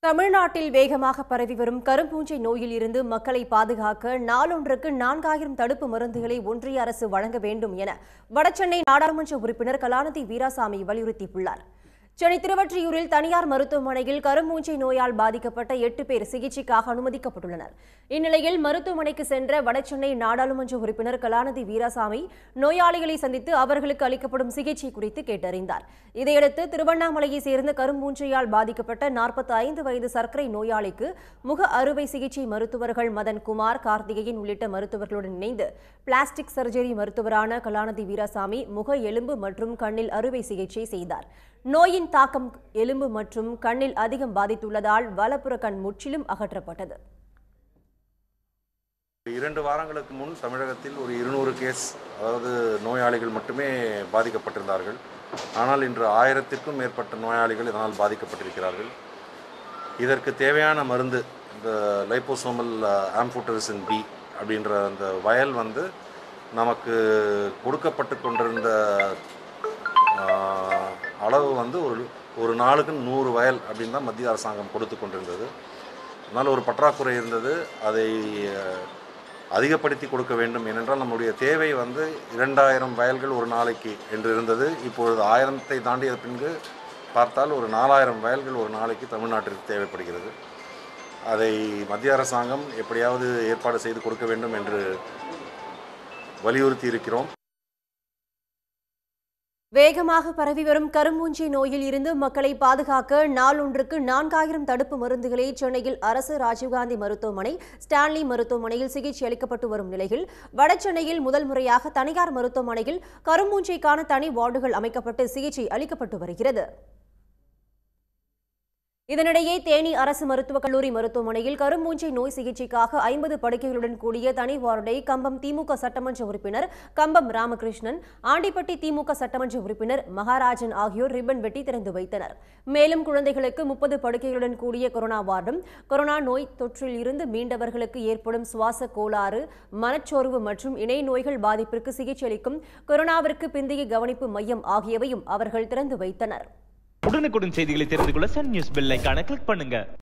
தமிழ்நாட்டில் வேகமாக பரவி வரும் கரும்பூஞ்சை நோயில் இருந்து மக்களை பாதுகாக்க நாளொன்றுக்கு நான்காயிரம் தடுப்பு மருந்துகளை ஒன்றிய அரசு வழங்க வேண்டும் என வடசென்னை நாடாளுமன்ற உறுப்பினர் கலாநிதி வீராசாமி வலியுறுத்தியுள்ளார் சென்னை திருவொற்றியூரில் தனியார் மருத்துவமனையில் கரும்பூஞ்சை நோயால் பாதிக்கப்பட்ட எட்டு பேர் சிகிச்சைக்காக அனுமதிக்கப்பட்டுள்ளனர் இந்நிலையில் மருத்துவமனைக்கு சென்ற வடசென்னை நாடாளுமன்ற உறுப்பினர் கலாநிதி வீராசாமி நோயாளிகளை சந்தித்து அவர்களுக்கு அளிக்கப்படும் சிகிச்சை குறித்து கேட்டறிந்தார் இதையடுத்து திருவண்ணாமலையை சேர்ந்த கரும்பூஞ்சையால் பாதிக்கப்பட்ட நாற்பத்தி ஐந்து வயது சர்க்கரை நோயாளிக்கு முக அறுவை சிகிச்சை மருத்துவர்கள் மதன் குமார் கார்த்திகேயன் உள்ளிட்ட மருத்துவர்களுடன் இணைந்து பிளாஸ்டிக் சர்ஜரி மருத்துவரான கலாநிதி வீராசாமி முக எலும்பு மற்றும் கண்ணில் அறுவை சிகிச்சை செய்தார் நோயின் தாக்கம் எலும்பு மற்றும் கண்ணில் அதிகம் பாதித்துள்ளதால் வலப்புற கண் முற்றிலும் அகற்றப்பட்டது இரண்டு வாரங்களுக்கு முன் தமிழகத்தில் ஒரு இருநூறு கேஸ் அதாவது நோயாளிகள் மட்டுமே பாதிக்கப்பட்டிருந்தார்கள் ஆனால் இன்று ஆயிரத்திற்கும் மேற்பட்ட நோயாளிகள் இதனால் பாதிக்கப்பட்டிருக்கிறார்கள் இதற்கு தேவையான மருந்து இந்த லைப்போசோமல் ஆம்ஃபுட்டரிசின் பி அப்படின்ற அந்த வயல் வந்து நமக்கு கொடுக்கப்பட்டு கொண்டிருந்த ஆஹ், அளவு வந்து ஒரு ஒரு நாளுக்கு நூறு வயல் அப்படின்னு தான் மத்திய அரசாங்கம் கொடுத்து கொண்டிருந்தது அதனால் ஒரு பற்றாக்குறை இருந்தது அதை அஹ், அதிகப்படுத்தி கொடுக்க வேண்டும் ஏனென்றால் நம்முடைய தேவை வந்து இரண்டாயிரம் வயல்கள் ஒரு நாளைக்கு என்று இருந்தது இப்பொழுது ஆயிரத்தை தாண்டிய பின்பு பார்த்தால் ஒரு நாலாயிரம் வயல்கள் ஒரு நாளைக்கு தமிழ்நாட்டிற்கு தேவைப்படுகிறது அதை மத்திய அரசாங்கம் எப்படியாவது ஏற்பாடு செய்து கொடுக்க வேண்டும் என்று வலியுறுத்தி இருக்கிறோம் வேகமாக பரவி வரும் கரும்பூஞ்சி நோயில் இருந்து மக்களை பாதுகாக்க நாளொன்றுக்கு நான்காயிரம் தடுப்பு மருந்துகளை சென்னையில் அரசு ராஜீவ்காந்தி மருத்துவமனை ஸ்டான்லி மருத்துவமனையில் சிகிச்சை அளிக்கப்பட்டு வரும் நிலையில் வடசென்னையில் முதல் முறையாக தனியார் மருத்துவமனையில் கரும்பூஞ்சைக்கான தனி வார்டுகள் அமைக்கப்பட்டு சிகிச்சை அளிக்கப்பட்டு வருகிறது இதனிடையே தேனி அரசு மருத்துவக் கல்லூரி மருத்துவமனையில் கரும்பூஞ்சை நோய் சிகிச்சைக்காக ஐம்பது படுக்கைகளுடன் கூடிய தனி வார்டை கம்பம் திமுக சட்டமன்ற உறுப்பினர் கம்பம் ராமகிருஷ்ணன் ஆண்டிப்பட்டி திமுக சட்டமன்ற உறுப்பினர் மகாராஜன் ஆகியோர் ரிப்பன் வெட்டி திறந்து வைத்தனர் மேலும் குழந்தைகளுக்கு முப்பது படுக்கைகளுடன் கூடிய கொரோனா வார்டும் கொரோனா நோய் தொற்றில் இருந்து மீண்டவர்களுக்கு ஏற்படும் சுவாச கோளாறு மனச்சோர்வு மற்றும் இணை நோய்கள் பாதிப்பிற்கு சிகிச்சை அளிக்கும் கொரோனாவிற்கு பிந்தைய கவனிப்பு மையம் ஆகியவையும் அவர்கள் திறந்து வைத்தனர் உடனுக்குடன் செய்திகளை தெரிந்து கொள்ள சன் நியூஸ் பெல் ஐகானை கிளிக் பண்ணுங்க